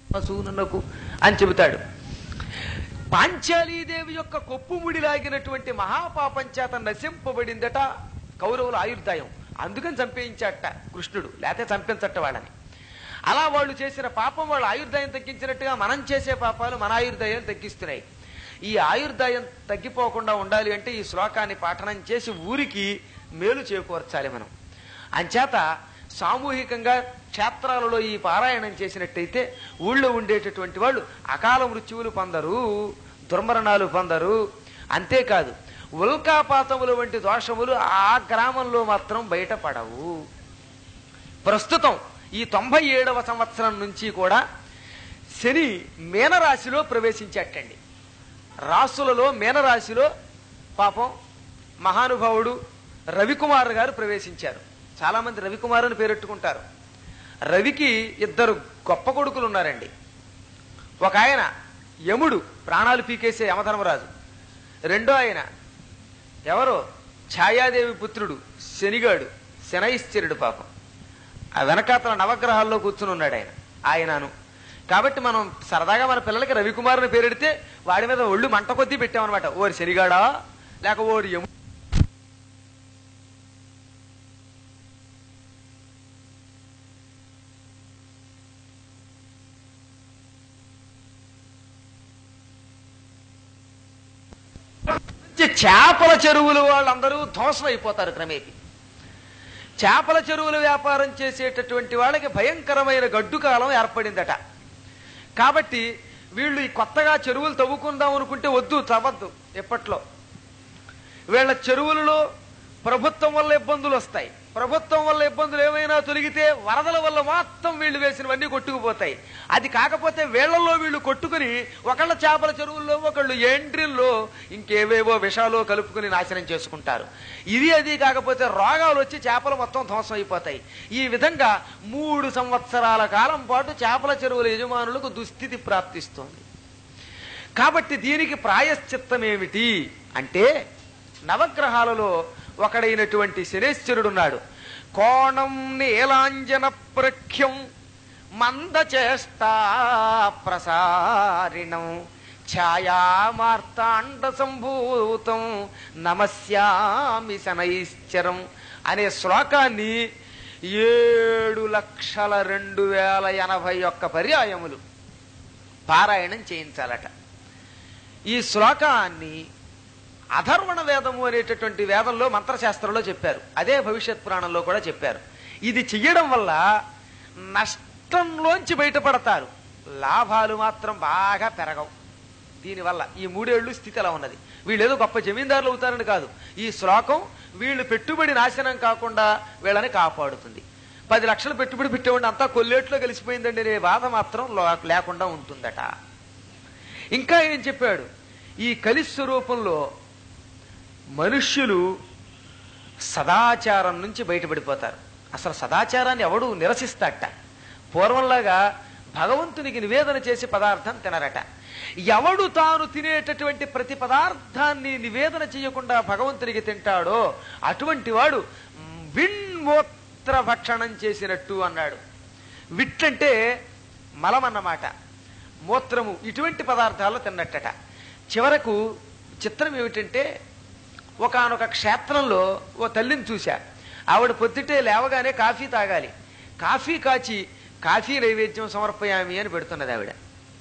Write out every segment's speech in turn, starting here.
సూనకు అని చెబుతాడు పాంచాలీదేవి యొక్క కొప్పుముడి లాగినటువంటి మహాపాపం చేత నశింపబడిందట కౌరవుల ఆయుర్దాయం అందుకని చంపేయించాట కృష్ణుడు లేకపోతే చంపించట వాళ్ళని అలా వాళ్ళు చేసిన పాపం వాళ్ళ ఆయుర్దాయం తగ్గించినట్టుగా మనం చేసే పాపాలు మన ఆయుర్దాయం తగ్గిస్తున్నాయి ఈ ఆయుర్దాయం తగ్గిపోకుండా ఉండాలి అంటే ఈ శ్లోకాన్ని పఠనం చేసి ఊరికి మేలు చేకూర్చాలి మనం అంచేత సామూహికంగా క్షేత్రాలలో ఈ పారాయణం చేసినట్టయితే ఊళ్ళో ఉండేటటువంటి వాళ్ళు అకాల మృత్యువులు పొందరు దుర్మరణాలు పొందరు అంతేకాదు ఉల్కాపాతములు వంటి దోషములు ఆ గ్రామంలో మాత్రం బయటపడవు ప్రస్తుతం ఈ తొంభై ఏడవ సంవత్సరం నుంచి కూడా శని మీనరాశిలో ప్రవేశించేటండి రాసులలో మీనరాశిలో పాపం మహానుభావుడు రవికుమార్ గారు ప్రవేశించారు చాలా మంది రవికుమార్ అని పేరెట్టుకుంటారు రవికి ఇద్దరు గొప్ప కొడుకులు ఉన్నారండి ఒక ఆయన యముడు ప్రాణాలు పీకేసే యమధర్మరాజు రెండో ఆయన ఎవరో ఛాయాదేవి పుత్రుడు శనిగాడు శనైశ్చరుడు పాపం ఆ వెనకాతల నవగ్రహాల్లో కూర్చుని ఉన్నాడు ఆయన ఆయనను కాబట్టి మనం సరదాగా మన పిల్లలకి రవికుమార్ అని పేరెడితే వాడి మీద ఒళ్ళు మంట కొద్దీ పెట్టామన్నమాట ఓరి శనిగాడా లేక ఓరి యము చేపల చెరువులు వాళ్ళందరూ ధ్వంసం అయిపోతారు క్రమేపీ చేపల చెరువుల వ్యాపారం చేసేటటువంటి వాళ్ళకి భయంకరమైన గడ్డు కాలం ఏర్పడిందట కాబట్టి వీళ్ళు ఈ కొత్తగా చెరువులు తవ్వుకుందాం అనుకుంటే వద్దు తవ్వద్దు ఎప్పట్లో వీళ్ళ చెరువులలో ప్రభుత్వం వల్ల ఇబ్బందులు వస్తాయి ప్రభుత్వం వల్ల ఇబ్బందులు ఏమైనా తొలగితే వరదల వల్ల మొత్తం వీళ్ళు వేసినవన్నీ కొట్టుకుపోతాయి అది కాకపోతే వీళ్లలో వీళ్ళు కొట్టుకుని ఒకళ్ళ చేపల చెరువుల్లో ఒకళ్ళు ఎండ్రిల్లో ఇంకేవేవో విషాలు కలుపుకుని నాశనం చేసుకుంటారు ఇది అది కాకపోతే రోగాలు వచ్చి చేపలు మొత్తం ధ్వంసం అయిపోతాయి ఈ విధంగా మూడు సంవత్సరాల కాలం పాటు చేపల చెరువుల యజమానులకు దుస్థితి ప్రాప్తిస్తోంది కాబట్టి దీనికి ప్రాయశ్చిత్తం ఏమిటి అంటే నవగ్రహాలలో ఒకడైనటువంటి శనేశ్వరుడున్నాడు కోణం నీలాంజన ప్రఖ్యం మందచేష్టా ప్రసారిణం ఛాయామార్తాండ సంభూతం నమస్యామి శనైశ్చరం అనే శ్లోకాన్ని ఏడు లక్షల రెండు వేల ఎనభై ఒక్క పర్యాయములు పారాయణం చేయించాలట ఈ శ్లోకాన్ని అధర్వణ వేదము అనేటటువంటి వేదంలో మంత్రశాస్త్రంలో చెప్పారు అదే భవిష్యత్ పురాణంలో కూడా చెప్పారు ఇది చెయ్యడం వల్ల నష్టంలోంచి బయటపడతారు లాభాలు మాత్రం బాగా పెరగవు దీనివల్ల ఈ మూడేళ్లు స్థితి ఎలా ఉన్నది వీళ్ళు ఏదో గొప్ప జమీందారులు అవుతారని కాదు ఈ శ్లోకం వీళ్ళు పెట్టుబడి నాశనం కాకుండా వీళ్ళని కాపాడుతుంది పది లక్షలు పెట్టుబడి పెట్టేవాడిని అంతా కొల్లేట్లో కలిసిపోయిందండి అనే బాధ మాత్రం లో- లేకుండా ఉంటుందట ఇంకా ఏం చెప్పాడు ఈ కలి స్వరూపంలో మనుష్యులు సదాచారం నుంచి బయటపడిపోతారు అసలు సదాచారాన్ని ఎవడు నిరసిస్తాట పూర్వంలాగా భగవంతునికి నివేదన చేసి పదార్థం తినరట ఎవడు తాను తినేటటువంటి ప్రతి పదార్థాన్ని నివేదన చేయకుండా భగవంతునికి తింటాడో అటువంటి వాడు విణ్మూత్ర భక్షణం చేసినట్టు అన్నాడు విట్టంటే మలం అన్నమాట మూత్రము ఇటువంటి పదార్థాలు తిన్నట్టట చివరకు చిత్రం ఏమిటంటే ఒకానొక క్షేత్రంలో ఓ తల్లిని చూశా ఆవిడ పొద్దుటే లేవగానే కాఫీ తాగాలి కాఫీ కాచి కాఫీ నైవేద్యం సమర్పయామి అని పెడుతున్నది ఆవిడ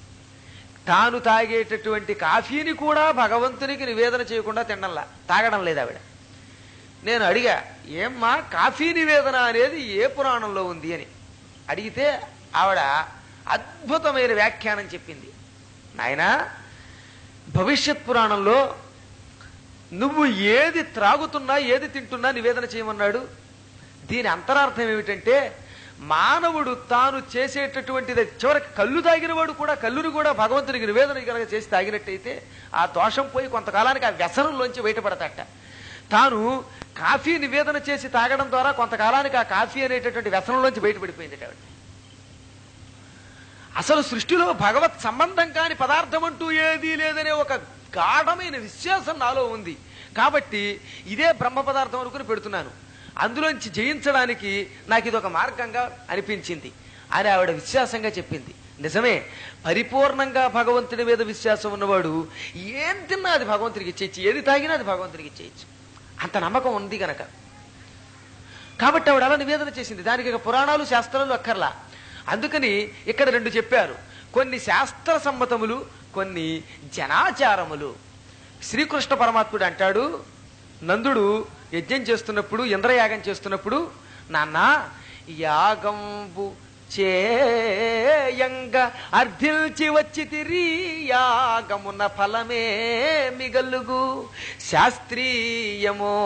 తాను తాగేటటువంటి కాఫీని కూడా భగవంతునికి నివేదన చేయకుండా తినడంలా తాగడం లేదు ఆవిడ నేను అడిగా ఏమ్మా కాఫీ నివేదన అనేది ఏ పురాణంలో ఉంది అని అడిగితే ఆవిడ అద్భుతమైన వ్యాఖ్యానం చెప్పింది నాయనా భవిష్యత్ పురాణంలో నువ్వు ఏది త్రాగుతున్నా ఏది తింటున్నా నివేదన చేయమన్నాడు దీని అంతరార్థం ఏమిటంటే మానవుడు తాను చేసేటటువంటిది చివరికి కళ్ళు తాగినవాడు కూడా కళ్ళుని కూడా భగవంతునికి నివేదన కనుక చేసి తాగినట్టయితే ఆ దోషం పోయి కొంతకాలానికి ఆ వ్యసనంలోంచి బయటపడతాట తాను కాఫీ నివేదన చేసి తాగడం ద్వారా కొంతకాలానికి ఆ కాఫీ అనేటటువంటి వ్యసనంలోంచి బయటపడిపోయింది ఆవిడ అసలు సృష్టిలో భగవత్ సంబంధం కాని పదార్థం అంటూ ఏదీ లేదనే ఒక గాఢమైన విశ్వాసం నాలో ఉంది కాబట్టి ఇదే బ్రహ్మ పదార్థం అనుకుని పెడుతున్నాను అందులోంచి జయించడానికి నాకు ఇది ఒక మార్గంగా అనిపించింది అని ఆవిడ విశ్వాసంగా చెప్పింది నిజమే పరిపూర్ణంగా భగవంతుడి మీద విశ్వాసం ఉన్నవాడు ఏం తిన్నా అది భగవంతుడికి ఇచ్చేయచ్చు ఏది తాగినా అది భగవంతుడికి ఇచ్చేయచ్చు అంత నమ్మకం ఉంది గనక కాబట్టి ఆవిడ అలా నివేదన చేసింది దానికి ఇక పురాణాలు శాస్త్రాలు అక్కర్లా అందుకని ఇక్కడ రెండు చెప్పారు కొన్ని శాస్త్ర సమ్మతములు కొన్ని జనాచారములు శ్రీకృష్ణ పరమాత్ముడు అంటాడు నందుడు యజ్ఞం చేస్తున్నప్పుడు ఇంద్రయాగం చేస్తున్నప్పుడు నాన్న యాగంబు చేయంగ అర్థించి వచ్చి తిరి యాగమున ఫలమే మిగలుగు శాస్త్రీయమో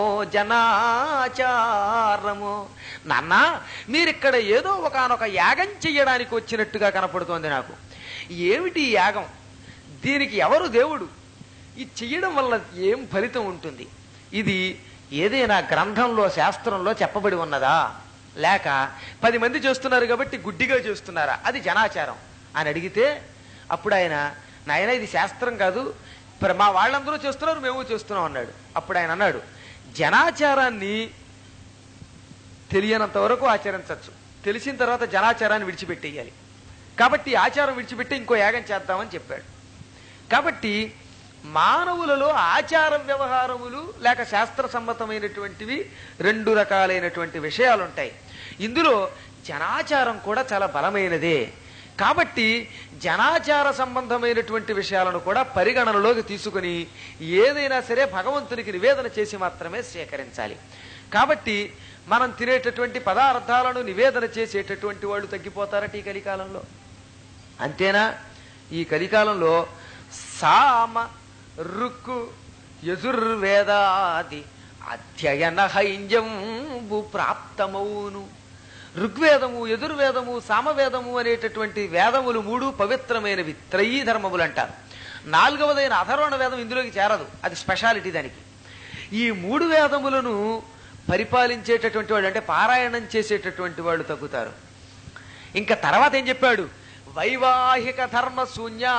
జనాచారమో నాన్న మీరిక్కడ ఏదో ఒకనొక యాగం చెయ్యడానికి వచ్చినట్టుగా కనపడుతోంది నాకు ఏమిటి ఈ యాగం దీనికి ఎవరు దేవుడు ఇది చెయ్యడం వల్ల ఏం ఫలితం ఉంటుంది ఇది ఏదైనా గ్రంథంలో శాస్త్రంలో చెప్పబడి ఉన్నదా లేక పది మంది చేస్తున్నారు కాబట్టి గుడ్డిగా చేస్తున్నారా అది జనాచారం అని అడిగితే అప్పుడు ఆయన నాయన ఇది శాస్త్రం కాదు ప్ర- మా వాళ్ళందరూ చేస్తున్నారు మేము చేస్తున్నాం అన్నాడు అప్పుడు ఆయన అన్నాడు జనాచారాన్ని తెలియనంత వరకు ఆచరించవచ్చు తెలిసిన తర్వాత జనాచారాన్ని విడిచిపెట్టేయాలి కాబట్టి ఈ ఆచారం విడిచిపెట్టి ఇంకో యాగం చేద్దామని చెప్పాడు కాబట్టి మానవులలో ఆచార వ్యవహారములు లేక శాస్త్ర సమ్మతమైనటువంటివి రెండు రకాలైనటువంటి విషయాలు ఉంటాయి ఇందులో జనాచారం కూడా చాలా బలమైనదే కాబట్టి జనాచార సంబంధమైనటువంటి విషయాలను కూడా పరిగణనలోకి తీసుకుని ఏదైనా సరే భగవంతునికి నివేదన చేసి మాత్రమే స్వీకరించాలి కాబట్టి మనం తినేటటువంటి పదార్థాలను నివేదన చేసేటటువంటి వాళ్ళు తగ్గిపోతారట ఈ కలికాలంలో అంతేనా ఈ కలికాలంలో సామ రుక్కు యజుర్వేదాది అధ్యయన హైంజంబు ప్రాప్తమౌను ఋగ్వేదము యజుర్వేదము సామవేదము అనేటటువంటి వేదములు మూడు పవిత్రమైనవి త్రయీ ధర్మములు అంటారు నాలుగవదైన అధర్వణ వేదం ఇందులోకి చేరదు అది స్పెషాలిటీ దానికి ఈ మూడు వేదములను పరిపాలించేటటువంటి వాళ్ళు అంటే పారాయణం చేసేటటువంటి వాళ్ళు తగ్గుతారు ఇంకా తర్వాత ఏం చెప్పాడు వైవాహిక ధర్మ శూన్యా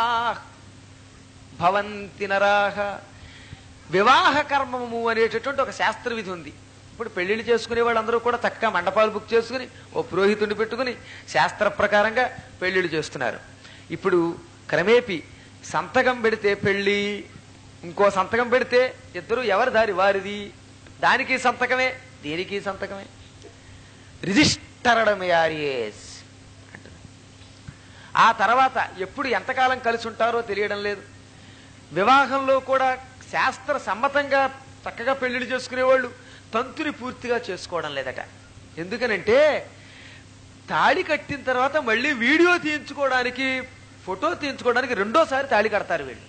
భవంతి నరాహ వివాహ కర్మము అనేటటువంటి ఒక శాస్త్ర విధి ఉంది ఇప్పుడు పెళ్లిళ్ళు చేసుకునే వాళ్ళందరూ కూడా చక్కగా మండపాలు బుక్ చేసుకుని ఓ పురోహితుడిని పెట్టుకుని శాస్త్ర ప్రకారంగా పెళ్లిళ్ళు చేస్తున్నారు ఇప్పుడు క్రమేపి సంతకం పెడితే పెళ్లి ఇంకో సంతకం పెడితే ఇద్దరు ఎవరి దారి వారిది దానికి సంతకమే దీనికి సంతకమే రిజిస్టర్డ్ మ్యారేజ్ అంటుంది ఆ తర్వాత ఎప్పుడు ఎంతకాలం కలిసి ఉంటారో తెలియడం లేదు వివాహంలో కూడా శాస్త్ర సమ్మతంగా చక్కగా పెళ్లిళ్ళు చేసుకునేవాళ్ళు తంతుని పూర్తిగా చేసుకోవడం లేదట ఎందుకనంటే తాళి కట్టిన తర్వాత మళ్ళీ వీడియో తీయించుకోవడానికి ఫోటో తీయించుకోవడానికి రెండోసారి తాళి కడతారు వీళ్ళు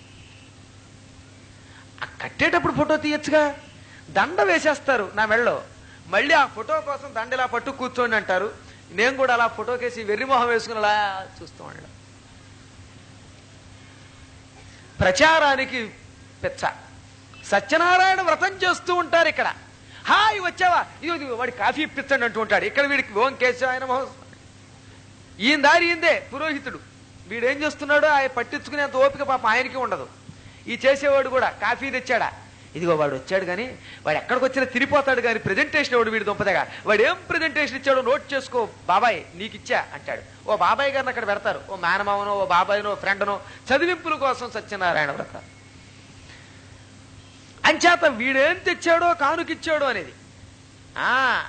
ఆ కట్టేటప్పుడు ఫోటో తీయచ్చుగా దండ వేసేస్తారు నా మెళ్ళలో మళ్ళీ ఆ ఫోటో కోసం దండ ఇలా పట్టు కూర్చోండి అంటారు నేను కూడా అలా ఫోటోకేసి వెర్రిమొహం వేసుకుని అలా చూస్తూ ఉండడం ప్రచారానికి పెచ్చ సత్యనారాయణ వ్రతం చేస్తూ ఉంటారు ఇక్కడ హాయ్ వచ్చావా ఇదిగో ఇదిగో వాడి కాఫీ ఇప్పించండి అంటూ ఉంటాడు ఇక్కడ వీడికి ఓం కేశవాయన మహో ఈయన దారి ఈందే పురోహితుడు వీడేం చేస్తున్నాడో ఆయన పట్టించుకునేంత ఓపిక పాపం ఆయనకి ఉండదు ఈ చేసేవాడు కూడా కాఫీ తెచ్చాడా ఇదిగో వాడు వచ్చాడు కానీ వాడు ఎక్కడికి వచ్చినా తిరిగిపోతాడు కానీ ప్రెజెంటేషన్ వాడు వీడు దుంపదగా వాడు ఏం ప్రెజెంటేషన్ ఇచ్చాడో నోట్ చేసుకో బాబాయ్ నీకు ఇచ్చా అంటాడు ఓ బాబాయ్ గారిని అక్కడ పెడతారు ఓ మేనమావనో ఓ బాబాయ్నో ఓ ఫ్రెండ్నో చదివింపుల కోసం సత్యనారాయణ వ్రతం అంచేత వీడేం తెచ్చాడో కానుకిచ్చాడో అనేది ఆ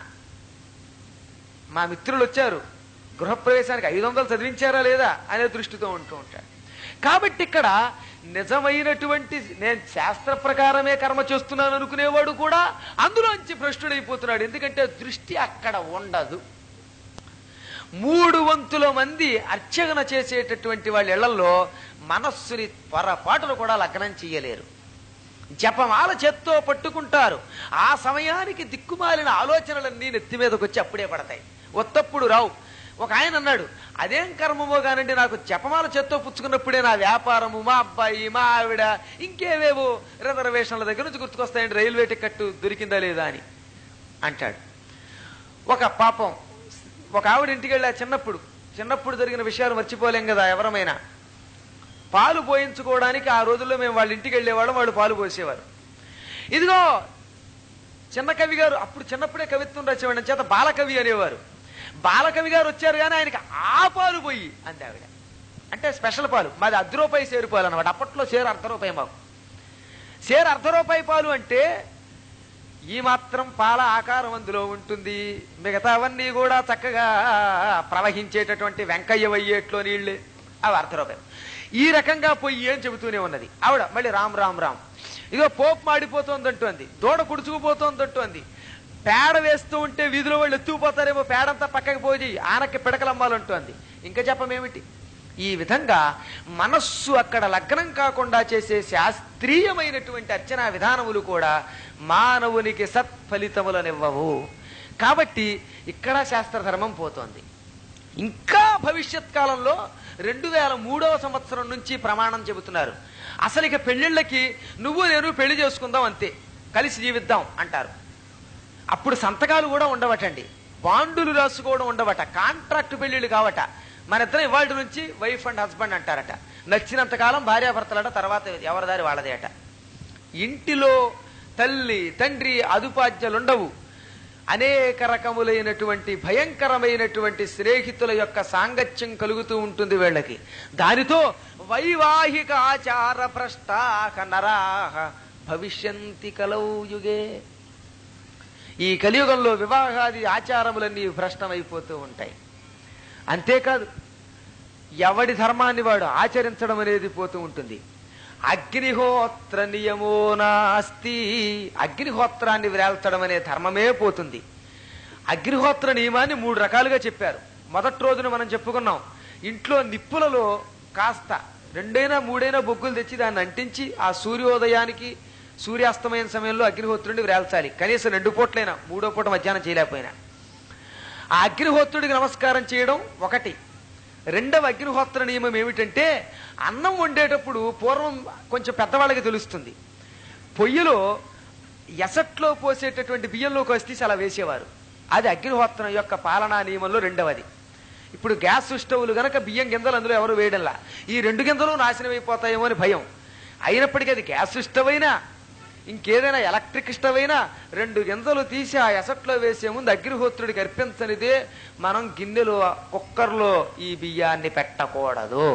మా మిత్రులు వచ్చారు గృహప్రవేశానికి ఐదు వందలు చదివించారా లేదా అనే దృష్టితో ఉంటూ ఉంటాడు కాబట్టి ఇక్కడ నిజమైనటువంటి నేను శాస్త్ర ప్రకారమే కర్మ చేస్తున్నాను అనుకునేవాడు కూడా అందులోంచి భ్రష్టుడైపోతున్నాడు ఎందుకంటే దృష్టి అక్కడ ఉండదు మూడు వంతుల మంది అర్చన చేసేటటువంటి వాళ్ళ ఇళ్లలో మనస్సుని పొరపాటును కూడా లగ్నం చెయ్యలేరు జపమాల చేత్తో పట్టుకుంటారు ఆ సమయానికి దిక్కుమాలిన ఆలోచనలన్నీ నెత్తి మీదకి వచ్చి అప్పుడే పడతాయి ఒత్తప్పుడు రావు ఒక ఆయన అన్నాడు అదేం కర్మమో కానండి నాకు జపమాల చేత్తో పుచ్చుకున్నప్పుడే నా వ్యాపారము మా అబ్బాయి మా ఆవిడ ఇంకేవేవో రిజర్వేషన్ల దగ్గర నుంచి గుర్తుకొస్తాయండి రైల్వే టికెట్ దొరికిందా లేదా అని అంటాడు ఒక పాపం ఒక ఆవిడ ఇంటికి వెళ్ళా చిన్నప్పుడు చిన్నప్పుడు జరిగిన విషయాలు మర్చిపోలేం కదా ఎవరమైనా పాలు పోయించుకోవడానికి ఆ రోజుల్లో మేము వాళ్ళ ఇంటికి వెళ్ళేవాళ్ళం వాళ్ళు పాలు పోసేవారు ఇదిగో చిన్న కవి గారు అప్పుడు చిన్నప్పుడే కవిత్వం రచేవాడిని చేత బాలకవి అనేవారు బాలకవి గారు వచ్చారు కానీ ఆయనకి ఆ పాలు పోయి అంది ఆవిడ అంటే స్పెషల్ పాలు మాది అర్ధ రూపాయి సేరు పాలు అనమాట అప్పట్లో సేరు అర్ధ రూపాయి మాకు సేరు అర్ధ రూపాయి పాలు అంటే ఈ మాత్రం పాల ఆకారం అందులో ఉంటుంది మిగతావన్నీ కూడా చక్కగా ప్రవహించేటటువంటి వెంకయ్య వయ్యేట్లో నీళ్ళే అవి అర్ధ రూపాయలు ఈ రకంగా పోయి ఏం చెబుతూనే ఉన్నది ఆవిడ మళ్ళీ రామ్ రామ్ రామ్ ఇదో పోపు మాడిపోతోందంటోంది దూడ కుడుచుకుపోతోందంటోంది పేడ వేస్తూ ఉంటే వీధిలో వాళ్ళు ఎత్తుకుపోతారేమో పేడంతా పక్కకి పోయి ఆనకి పిడకలమ్మాలంటోంది ఇంకా చెప్పమేమిటి ఈ విధంగా మనస్సు అక్కడ లగ్నం కాకుండా చేసే శాస్త్రీయమైనటువంటి అర్చనా విధానములు కూడా మానవునికి సత్ఫలితములనివ్వవు కాబట్టి ఇక్కడ శాస్త్రధర్మం పోతోంది ఇంకా భవిష్యత్ కాలంలో రెండు వేల మూడవ సంవత్సరం నుంచి ప్రమాణం చెబుతున్నారు అసలు ఇక పెళ్లిళ్ళకి నువ్వు నేను పెళ్లి చేసుకుందాం అంతే కలిసి జీవిద్దాం అంటారు అప్పుడు సంతకాలు కూడా ఉండవటండి బాండులు రాసుకోవడం ఉండవట కాంట్రాక్ట్ పెళ్లిళ్ళు కావట మన ఇద్దరం ఇవాళ నుంచి వైఫ్ అండ్ హస్బెండ్ అంటారట నచ్చినంత కాలం భార్యాభర్తలట తర్వాత ఎవరిదారి వాళ్ళదే అట ఇంటిలో తల్లి తండ్రి అదుపాజ్యలుండవు అనేక రకములైనటువంటి భయంకరమైనటువంటి స్నేహితుల యొక్క సాంగత్యం కలుగుతూ ఉంటుంది వీళ్ళకి దానితో వైవాహిక ఆచార భ్రష్టాహ నరాహ భవిష్యంతి కలౌ యుగే ఈ కలియుగంలో వివాహాది ఆచారములన్నీ భ్రష్టమైపోతూ ఉంటాయి అంతేకాదు ఎవడి ధర్మాన్ని వాడు ఆచరించడం అనేది పోతూ ఉంటుంది అగ్నిహోత్ర నియమో నాస్తి అగ్నిహోత్రాన్ని వ్రేల్చడం అనే ధర్మమే పోతుంది అగ్నిహోత్ర నియమాన్ని మూడు రకాలుగా చెప్పారు మొదటి రోజున మనం చెప్పుకున్నాం ఇంట్లో నిప్పులలో కాస్త రెండైనా మూడైనా బొగ్గులు తెచ్చి దాన్ని అంటించి ఆ సూర్యోదయానికి సూర్యాస్తమయం సమయంలో అగ్నిహోత్రుడిని వ్రేల్చాలి కనీసం రెండు పూట్లైనా మూడో పూట మధ్యాహ్నం చేయలేకపోయినా ఆ అగ్నిహోత్రుడికి నమస్కారం చేయడం ఒకటి రెండవ అగ్నిహోత్ర నియమం ఏమిటంటే అన్నం వండేటప్పుడు పూర్వం కొంచెం పెద్దవాళ్ళకి తెలుస్తుంది పొయ్యిలో ఎసట్లో పోసేటటువంటి బియ్యంలో తీసి అలా వేసేవారు అది అగ్నిహోత్రం యొక్క పాలనా నియమంలో రెండవది ఇప్పుడు గ్యాస్ స్టవ్లు గనక బియ్యం గింజలు అందులో ఎవరు వేయడంలా ఈ రెండు గింజలు నాశనం అయిపోతాయేమో అని భయం అయినప్పటికీ అది గ్యాస్ స్టవ్ అయినా ఇంకేదైనా ఎలక్ట్రిక్ స్టవ్ అయినా రెండు గింజలు తీసి ఆ ఎసట్లో వేసే ముందు అగ్నిహోత్రుడికి అర్పించనిదే మనం గిన్నెలో కుక్కర్లో ఈ బియ్యాన్ని పెట్టకూడదు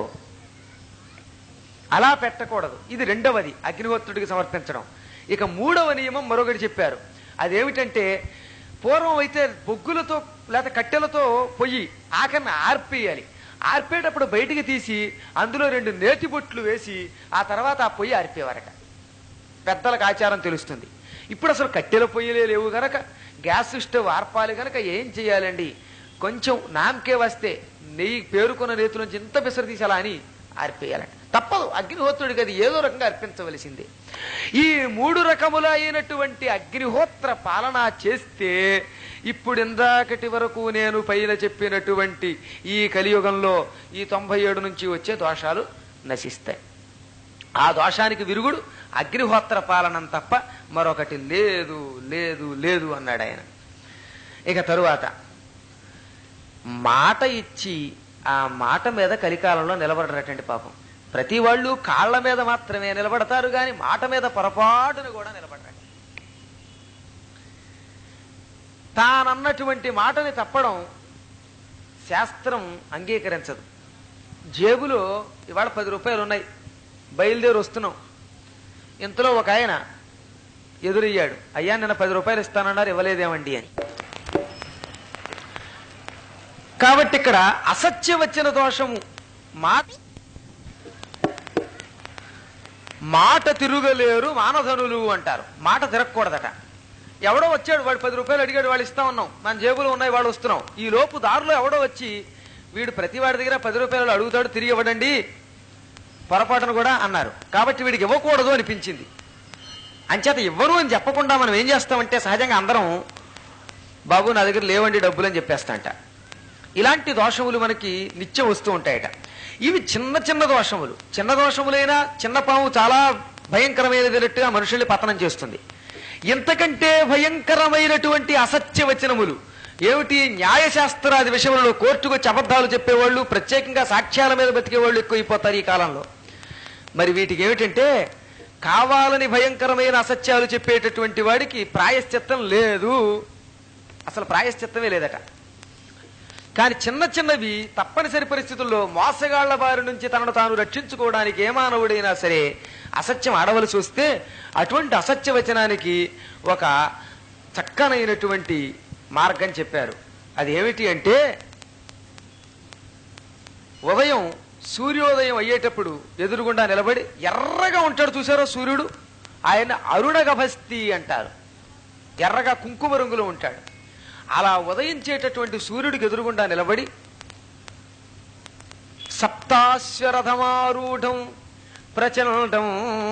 అలా పెట్టకూడదు ఇది రెండవది అగ్నిహోత్రుడికి సమర్పించడం ఇక మూడవ నియమం మరొకటి చెప్పారు అదేమిటంటే పూర్వం అయితే బొగ్గులతో లేక కట్టెలతో పొయ్యి ఆఖరిని ఆర్పేయాలి ఆర్పేటప్పుడు బయటికి తీసి అందులో రెండు నేతి బొట్లు వేసి ఆ తర్వాత ఆ పొయ్యి ఆర్పేవారట పెద్దలకు ఆచారం తెలుస్తుంది ఇప్పుడు అసలు కట్టెల పొయ్యిలే లేవు గనక గ్యాస్ స్టవ్ ఆర్పాలి గనక ఏం చేయాలండి కొంచెం నామకే వస్తే నెయ్యి పేరుకున్న నేతి నుంచి ఇంత పిసరు తీసేలా అని ఆర్పేయాలంట తప్పదు అగ్నిహోత్రుడికి అది ఏదో రకంగా అర్పించవలసిందే ఈ మూడు రకముల అయినటువంటి అగ్నిహోత్ర పాలన చేస్తే ఇప్పుడు ఇందాకటి వరకు నేను పైన చెప్పినటువంటి ఈ కలియుగంలో ఈ తొంభై ఏడు నుంచి వచ్చే దోషాలు నశిస్తాయి ఆ దోషానికి విరుగుడు అగ్నిహోత్ర పాలనం తప్ప మరొకటి లేదు లేదు లేదు అన్నాడు ఆయన ఇక తరువాత మాట ఇచ్చి ఆ మాట మీద కలికాలంలో నిలబడరటండి పాపం ప్రతి వాళ్ళు కాళ్ళ మీద మాత్రమే నిలబడతారు కానీ మాట మీద పొరపాటును కూడా నిలబడరండి తానన్నటువంటి మాటని తప్పడం శాస్త్రం అంగీకరించదు జేబులో ఇవాళ పది రూపాయలు ఉన్నాయి బయలుదేరి వస్తున్నాం ఇంతలో ఒక ఆయన ఎదురయ్యాడు అయ్యా నిన్న పది రూపాయలు ఇస్తానన్నారు ఇవ్వలేదేమండి అని కాబట్టి ఇక్కడ అసత్య వచ్చిన దోషము మాట మాట తిరుగలేరు మానధనులు అంటారు మాట తిరగకూడదట ఎవడో వచ్చాడు వాడు పది రూపాయలు అడిగాడు వాళ్ళు ఇస్తా ఉన్నాం మన జేబులో ఉన్నాయి వాళ్ళు వస్తున్నాం ఈ లోపు దారిలో ఎవడో వచ్చి వీడు ప్రతి వాడి దగ్గర పది రూపాయలు అడుగుతాడు తిరిగి ఇవ్వడండి పొరపాటును కూడా అన్నారు కాబట్టి వీడికి ఇవ్వకూడదు అనిపించింది అంచేత ఇవ్వరు అని చెప్పకుండా మనం ఏం చేస్తామంటే సహజంగా అందరం బాబు నా దగ్గర లేవండి డబ్బులు అని చెప్పేస్తాంట ఇలాంటి దోషములు మనకి నిత్యం వస్తూ ఉంటాయట ఇవి చిన్న చిన్న దోషములు చిన్న దోషములైనా చిన్న పాము చాలా భయంకరమైనదినట్టుగా మనుషుల్ని పతనం చేస్తుంది ఇంతకంటే భయంకరమైనటువంటి అసత్య వచనములు ఏమిటి న్యాయశాస్త్రాది విషయంలో కోర్టుకు వచ్చి అబద్ధాలు చెప్పేవాళ్ళు ప్రత్యేకంగా సాక్ష్యాల మీద బతికేవాళ్ళు ఎక్కువైపోతారు ఈ కాలంలో మరి వీటికి ఏమిటంటే కావాలని భయంకరమైన అసత్యాలు చెప్పేటటువంటి వాడికి ప్రాయశ్చిత్తం లేదు అసలు ప్రాయశ్చిత్తమే లేదట కానీ చిన్న చిన్నవి తప్పనిసరి పరిస్థితుల్లో మోసగాళ్ల బారి నుంచి తనను తాను రక్షించుకోవడానికి ఏ మానవుడైనా సరే అసత్యం ఆడవలసి వస్తే అటువంటి అసత్య వచనానికి ఒక చక్కనైనటువంటి మార్గం చెప్పారు అది ఏమిటి అంటే ఉదయం సూర్యోదయం అయ్యేటప్పుడు ఎదురుగుండా నిలబడి ఎర్రగా ఉంటాడు చూసారో సూర్యుడు ఆయన అరుణగభస్తి అంటారు ఎర్రగా కుంకుమ రంగులో ఉంటాడు అలా ఉదయించేటటువంటి సూర్యుడికి ఎదురుగుండా నిలబడి సప్తాశ్వరథమారూఢం ప్రచండం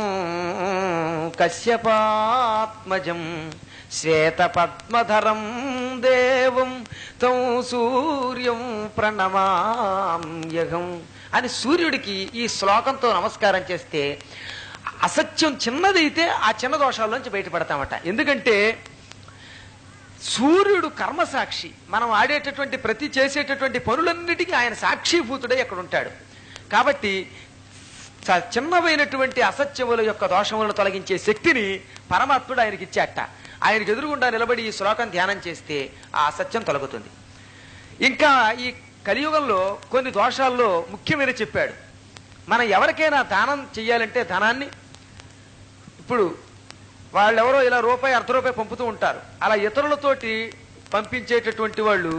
కశ్యపాత్మజం శ్వేత పద్మధరం దేవం తం సూర్యం ప్రణమామ్యహం అని సూర్యుడికి ఈ శ్లోకంతో నమస్కారం చేస్తే అసత్యం చిన్నదైతే ఆ చిన్న దోషాల్లోంచి బయటపడతామట ఎందుకంటే సూర్యుడు కర్మసాక్షి మనం ఆడేటటువంటి ప్రతి చేసేటటువంటి పనులన్నిటికీ ఆయన సాక్షిభూతుడై అక్కడ ఉంటాడు కాబట్టి చ- చిన్నవైనటువంటి అసత్యముల యొక్క దోషములను తొలగించే శక్తిని పరమాత్ముడు ఆయనకి ఇచ్చాట ఆయనకి ఎదురుగుండా నిలబడి ఈ శ్లోకం ధ్యానం చేస్తే ఆ అసత్యం తొలగుతుంది ఇంకా ఈ కలియుగంలో కొన్ని దోషాల్లో ముఖ్యమైన చెప్పాడు మనం ఎవరికైనా దానం చెయ్యాలంటే ధనాన్ని ఇప్పుడు వాళ్ళెవరో ఇలా రూపాయి అర్ధ రూపాయి పంపుతూ ఉంటారు అలా ఇతరులతోటి పంపించేటటువంటి వాళ్ళు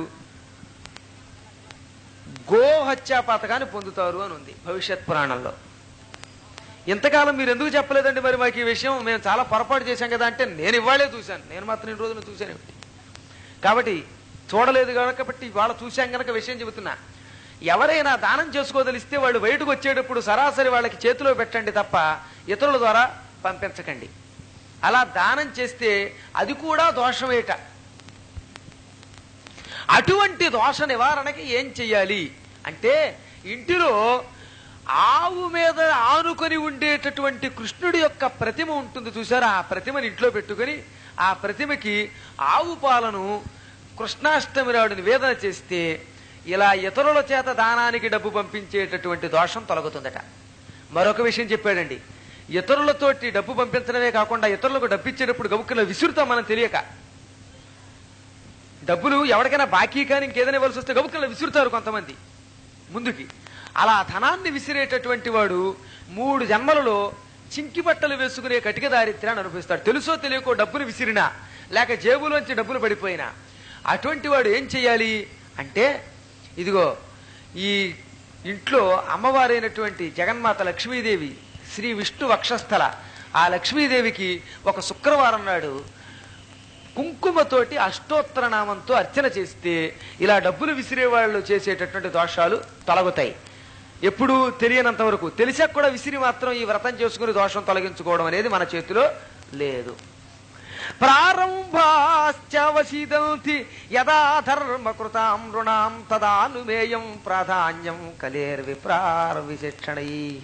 గోహత్యా పథకాన్ని పొందుతారు అని ఉంది భవిష్యత్ పురాణంలో ఇంతకాలం మీరు ఎందుకు చెప్పలేదండి మరి మాకు ఈ విషయం మేము చాలా పొరపాటు చేశాం కదా అంటే నేను ఇవాళే చూశాను నేను మాత్రం ఈ రోజున చూశాను ఏమిటి కాబట్టి చూడలేదు కాబట్టి ఇవాళ చూశాం గనక విషయం చెబుతున్నా ఎవరైనా దానం చేసుకోదలిస్తే వాళ్ళు బయటకు వచ్చేటప్పుడు సరాసరి వాళ్ళకి చేతిలో పెట్టండి తప్ప ఇతరుల ద్వారా పంపించకండి అలా దానం చేస్తే అది కూడా దోషమేట అటువంటి దోష నివారణకి ఏం చెయ్యాలి అంటే ఇంటిలో ఆవు మీద ఆనుకొని ఉండేటటువంటి కృష్ణుడి యొక్క ప్రతిమ ఉంటుంది చూసారా ఆ ప్రతిమని ఇంట్లో పెట్టుకొని ఆ ప్రతిమకి ఆవు పాలను కృష్ణాష్టమి నాడు నివేదన చేస్తే ఇలా ఇతరుల చేత దానానికి డబ్బు పంపించేటటువంటి దోషం తొలగుతుందట మరొక విషయం చెప్పాడండి ఇతరులతోటి డబ్బు పంపించడమే కాకుండా ఇతరులకు డబ్బు ఇచ్చేటప్పుడు గబుక్కున విసురుతాం మనం తెలియక డబ్బులు ఎవరికైనా బాకీ కానీ ఇంకేదైనా ఇవ్వాల్సి వస్తే గబుక్కలు విసురుతారు కొంతమంది ముందుకి అలా ధనాన్ని విసిరేటటువంటి వాడు మూడు జన్మలలో చింకి బట్టలు వేసుకునే కటిక దారిద్ర్యాన్ని అనుభవిస్తాడు తెలుసో తెలియకో డబ్బులు విసిరినా లేక జేబులోంచి డబ్బులు పడిపోయినా అటువంటి వాడు ఏం చెయ్యాలి అంటే ఇదిగో ఈ ఇంట్లో అమ్మవారైనటువంటి జగన్మాత లక్ష్మీదేవి శ్రీ విష్ణు వక్షస్థల ఆ లక్ష్మీదేవికి ఒక శుక్రవారం నాడు కుంకుమతోటి అష్టోత్తర నామంతో అర్చన చేస్తే ఇలా డబ్బులు విసిరే వాళ్ళు చేసేటటువంటి దోషాలు తొలగుతాయి ఎప్పుడు తెలియనంత వరకు తెలిసాక కూడా విసిరి మాత్రం ఈ వ్రతం చేసుకుని దోషం తొలగించుకోవడం అనేది మన చేతిలో లేదు ప్రారంభాశ్చవశీదంతి యదా ధర్మకృతాం రుణాం తదానుమేయం ప్రాధాన్యం కలేర్విప్రార్ విశిక్షణై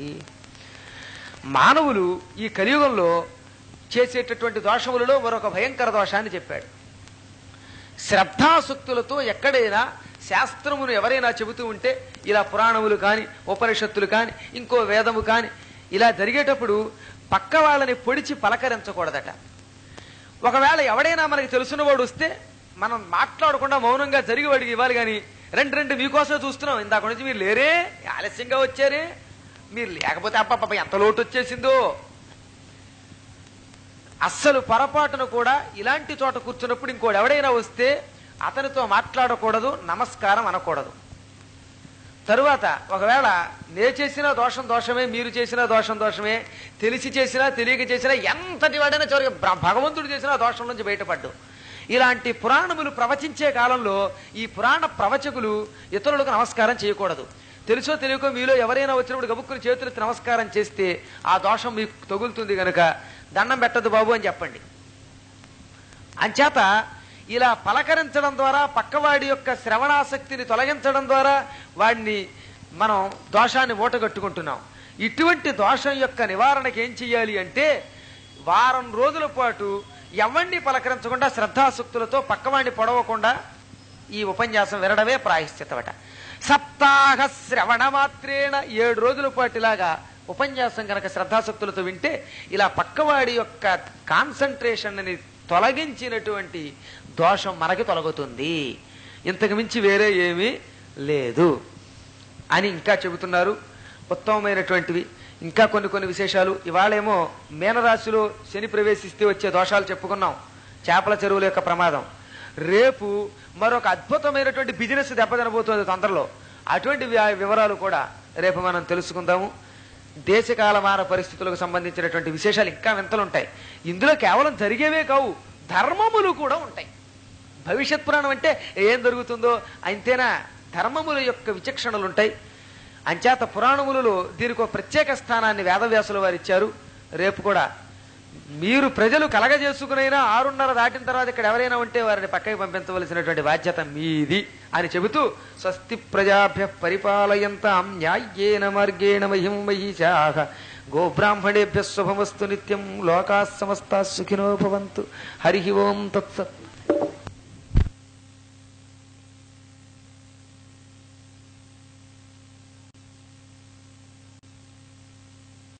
మానవులు ఈ కలియుగంలో చేసేటటువంటి దోషములలో మరొక భయంకర దోషాన్ని చెప్పాడు శ్రద్ధాసక్తులతో ఎక్కడైనా శాస్త్రమును ఎవరైనా చెబుతూ ఉంటే ఇలా పురాణములు కాని ఉపనిషత్తులు కాని ఇంకో వేదము కాని ఇలా జరిగేటప్పుడు పక్క వాళ్ళని పొడిచి పలకరించకూడదట ఒకవేళ ఎవడైనా మనకి తెలుసున్నవాడు వస్తే మనం మాట్లాడకుండా మౌనంగా జరిగి వాడికి ఇవ్వాలి కానీ రెండు రెండు మీకోసమే చూస్తున్నాం ఇందాక నుంచి మీరు లేరే ఆలస్యంగా వచ్చారే మీరు లేకపోతే అప్ప ఎంత లోటు వచ్చేసిందో అస్సలు పొరపాటున కూడా ఇలాంటి చోట కూర్చున్నప్పుడు ఇంకోటి ఎవడైనా వస్తే అతనితో మాట్లాడకూడదు నమస్కారం అనకూడదు తరువాత ఒకవేళ నే చేసిన దోషం దోషమే మీరు చేసిన దోషం దోషమే తెలిసి చేసినా తెలియక చేసినా ఎంతటి వాడైనా చివరికి బ్ర- భగవంతుడు చేసిన దోషం నుంచి బయటపడ్డు ఇలాంటి పురాణములు ప్రవచించే కాలంలో ఈ పురాణ ప్రవచకులు ఇతరులకు నమస్కారం చేయకూడదు తెలుసో తెలియకో మీలో ఎవరైనా వచ్చినప్పుడు గబుక్కుని చేతులెత్తి నమస్కారం చేస్తే ఆ దోషం మీకు తగులుతుంది గనుక దండం పెట్టద్దు బాబు అని చెప్పండి అంచేత ఇలా పలకరించడం ద్వారా పక్కవాడి యొక్క శ్రవణాసక్తిని తొలగించడం ద్వారా వాడిని మనం దోషాన్ని మూటగట్టుకుంటున్నాం ఇటువంటి దోషం యొక్క నివారణకి ఏం చెయ్యాలి అంటే వారం రోజుల పాటు ఎవరిని పలకరించకుండా శ్రద్ధాసక్తులతో పక్కవాడిని పొడవకుండా ఈ ఉపన్యాసం వినడమే ప్రాయశ్చితమట సప్తాహ శ్రవణ మాత్రేణ ఏడు రోజుల పాటు ఇలాగా ఉపన్యాసం కనుక శ్రద్ధాసక్తులతో వింటే ఇలా పక్కవాడి యొక్క కాన్సన్ట్రేషన్ ని తొలగించినటువంటి దోషం మనకి తొలగుతుంది ఇంతకు మించి వేరే ఏమీ లేదు అని ఇంకా చెబుతున్నారు ఉత్తమమైనటువంటివి ఇంకా కొన్ని కొన్ని విశేషాలు ఇవాళేమో మీనరాశిలో శని ప్రవేశిస్తే వచ్చే దోషాలు చెప్పుకున్నాం చేపల చెరువుల యొక్క ప్రమాదం రేపు మరొక అద్భుతమైనటువంటి బిజినెస్ దెబ్బతినబోతోంది తొందరలో అటువంటి వి- వివరాలు కూడా రేపు మనం తెలుసుకుందాము దేశకాలమాన పరిస్థితులకు సంబంధించినటువంటి విశేషాలు ఇంకా వింతలు ఉంటాయి ఇందులో కేవలం జరిగేవే కావు ధర్మములు కూడా ఉంటాయి భవిష్యత్ పురాణం అంటే ఏం జరుగుతుందో అంతేనా ధర్మముల యొక్క విచక్షణలు ఉంటాయి అంచేత పురాణములలో దీనికి ఒక ప్రత్యేక స్థానాన్ని వేదవ్యాసుల వారు ఇచ్చారు రేపు కూడా మీరు ప్రజలు కలగజేసుకునైనా ఆరున్నర దాటిన తర్వాత ఇక్కడ ఎవరైనా ఉంటే వారిని పక్కకి పంపించవలసినటువంటి బాధ్యత మీది అని చెబుతూ స్వస్తి ప్రజాభ్య పరిపాలయంతాం న్యాయేన మార్గేణ మహిం మహిషాహ గోబ్రాహ్మణేభ్య శుభమస్తు నిత్యం లోకా సమస్తా సుఖినో భవంతు హరి ఓం తత్సత్